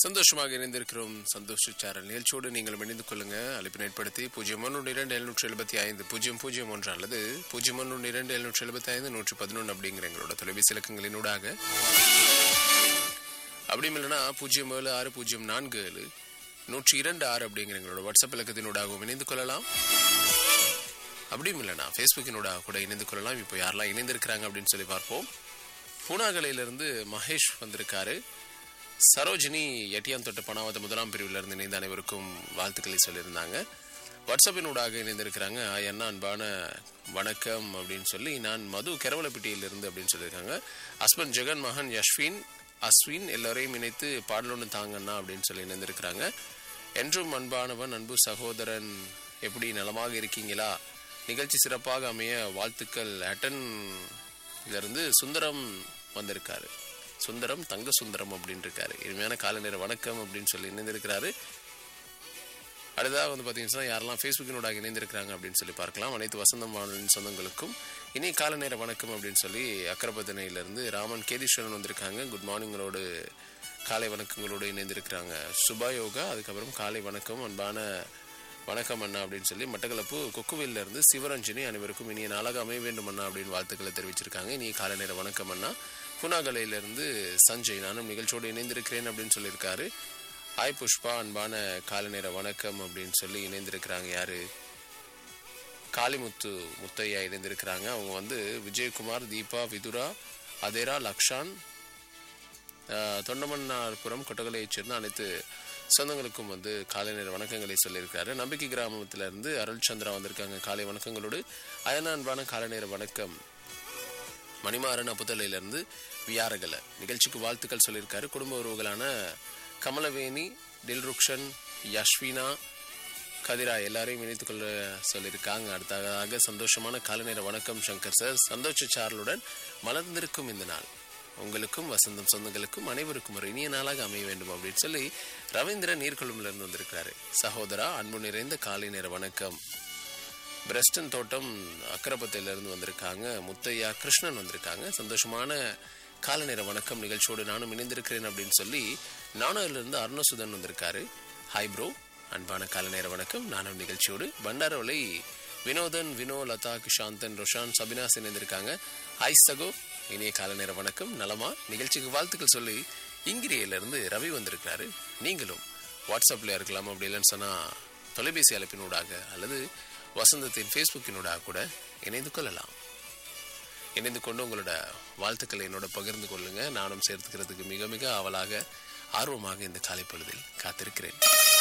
சந்தோஷமாக இணைந்திருக்கிறோம் சந்தோஷ சேனல் நிகழ்ச்சியோடு நீங்கள் இணைந்து கொள்ளுங்க அழைப்பினை ஏற்படுத்தி பூஜ்ஜியம் ஒன்று இரண்டு எழுநூற்றி எழுபத்தி ஐந்து பூஜ்ஜியம் பூஜ்ஜியம் ஒன்று அல்லது பூஜ்ஜியம் ஒன்று இரண்டு எழுநூற்றி எழுபத்தி ஐந்து நூற்றி பதினொன்று அப்படிங்கிற எங்களோட தொலைபேசி இலக்கங்களினூடாக அப்படியும் இல்லைன்னா பூஜ்ஜியம் ஏழு ஆறு பூஜ்ஜியம் நான்கு ஏழு நூற்றி இரண்டு ஆறு அப்படிங்கிற எங்களோட வாட்ஸ்அப் இலக்கத்தினூடாகவும் இணைந்து கொள்ளலாம் அப்படியும் இல்லைனா ஃபேஸ்புக்கினூடாக கூட இணைந்து கொள்ளலாம் இப்போ யாரெல்லாம் இணைந்திருக்கிறாங்க அப்படின்னு சொல்லி பார்ப்போம் பூனாகலையிலிருந்து மகேஷ் வந்திருக்காரு சரோஜினி எட்டியாம் தொட்ட பணாவத முதலாம் பிரிவிலிருந்து இணைந்த அனைவருக்கும் வாழ்த்துக்களை சொல்லியிருந்தாங்க வாட்ஸ்அப்பினூடாக இணைந்திருக்கிறாங்க என்ன அன்பான வணக்கம் அப்படின்னு சொல்லி நான் மது கெரவலப்பட்டியிலிருந்து அப்படின்னு சொல்லியிருக்காங்க ஹஸ்பண்ட் ஜெகன் மகன் யஷ்வின் அஸ்வின் எல்லோரையும் இணைத்து பாடலொன்று தாங்கண்ணா அப்படின்னு சொல்லி இணைந்திருக்கிறாங்க என்றும் அன்பானவன் அன்பு சகோதரன் எப்படி நலமாக இருக்கீங்களா நிகழ்ச்சி சிறப்பாக அமைய வாழ்த்துக்கள் அட்டன் இருந்து சுந்தரம் வந்திருக்காரு சுந்தரம் தங்க சுந்தரம் அப்படின்னு இருக்காரு இனிமையான காலை நேர வணக்கம் அப்படின்னு சொல்லி இணைந்திருக்கிறாரு அடுத்ததாக வந்து பார்த்தீங்கன்னா யாரெல்லாம் ஃபேஸ்புக்கினோட இணைந்திருக்கிறாங்க அப்படின்னு சொல்லி பார்க்கலாம் அனைத்து வசந்தம் வானொலியின் சொந்தங்களுக்கும் இனி காலை நேர வணக்கம் அப்படின்னு சொல்லி அக்கரபதனையிலிருந்து ராமன் கேதீஸ்வரன் வந்திருக்காங்க குட் மார்னிங்களோடு காலை வணக்கங்களோடு இணைந்திருக்கிறாங்க சுபா யோகா அதுக்கப்புறம் காலை வணக்கம் அன்பான வணக்கம் அண்ணா அப்படின்னு சொல்லி மட்டக்களப்பு கொக்குவில்ல இருந்து சிவரஞ்சனி அனைவருக்கும் இனிய நாளாக அமைய வேண்டும் அண்ணா அப்படின்னு வாழ்த்துக்களை தெரிவிச்சிருக்காங்க இனி காலை நேர வணக்கம் அண்ணா புனாகலையிலிருந்து சஞ்சய் நானும் நிகழ்ச்சியோடு இணைந்திருக்கிறேன் அப்படின்னு சொல்லியிருக்காரு ஹாய் புஷ்பா அன்பான காலை நேர வணக்கம் அப்படின்னு சொல்லி இணைந்திருக்கிறாங்க யாரு காளிமுத்து முத்தையா இணைந்திருக்கிறாங்க அவங்க வந்து விஜயகுமார் தீபா விதுரா அதேரா லக்ஷான் ஆஹ், தொண்டமன்னார்புரம் கொட்டகலையைச் சேர்ந்த அனைத்து சொந்தங்களுக்கும் வந்து காலை நேர வணக்கங்களை சொல்லியிருக்காரு நம்பிக்கை கிராமத்துல இருந்து அருள் சந்திரா வந்திருக்காங்க காலை வணக்கங்களோடு அயனா அன்பான காலை நேர வணக்கம் மணிமாறன் அப்புதலையிலிருந்து வியாரகல நிகழ்ச்சிக்கு வாழ்த்துக்கள் சொல்லியிருக்காரு குடும்ப உறவுகளான கமலவேணி டில்ருக்ஷன் யஷ்வினா கதிரா எல்லாரையும் இணைத்துக் கொள்ள சொல்லியிருக்காங்க அடுத்ததாக சந்தோஷமான காலநேர வணக்கம் சங்கர் சார் சந்தோஷ சாரலுடன் மலர்ந்திருக்கும் இந்த நாள் உங்களுக்கும் வசந்தம் சொந்தங்களுக்கும் அனைவருக்கும் ஒரு இனிய நாளாக அமைய வேண்டும் அப்படின்னு சொல்லி ரவீந்திரன் நீர்கொழும்புல இருந்து வந்திருக்கிறாரு சகோதரா அன்பு நிறைந்த காலை நேர வணக்கம் பிரஸ்டன் தோட்டம் அக்கரப்பத்தையிலிருந்து வந்திருக்காங்க முத்தையா கிருஷ்ணன் வந்திருக்காங்க சந்தோஷமான கால நேர வணக்கம் நிகழ்ச்சியோடு நானும் இணைந்திருக்கிறேன் அப்படின்னு சொல்லி நானூர்லேருந்து அருணசுதன் வந்திருக்காரு ஹாய் ப்ரோ அன்பான கால நேர வணக்கம் நானும் நிகழ்ச்சியோடு பண்டாரவளை வினோதன் வினோ லதா கிஷாந்தன் ரொஷான் சபினாஸ் இணைந்திருக்காங்க ஹாய் சகோ இனிய கால நேர வணக்கம் நலமா நிகழ்ச்சிக்கு வாழ்த்துக்கள் சொல்லி இங்கிரியிலிருந்து ரவி வந்திருக்கிறாரு நீங்களும் வாட்ஸ்அப்பில் இருக்கலாம் அப்படி இல்லைன்னு சொன்னால் தொலைபேசி அழைப்பினூடாக அல்லது வசந்தத்தின் ஃபேஸ்புக்கினூடாக கூட இணைந்து கொள்ளலாம் இணைந்து கொண்டு உங்களோட வாழ்த்துக்களை என்னோட பகிர்ந்து கொள்ளுங்க நானும் சேர்த்துக்கிறதுக்கு மிக மிக ஆவலாக ஆர்வமாக இந்த காலை பொழுதில் காத்திருக்கிறேன்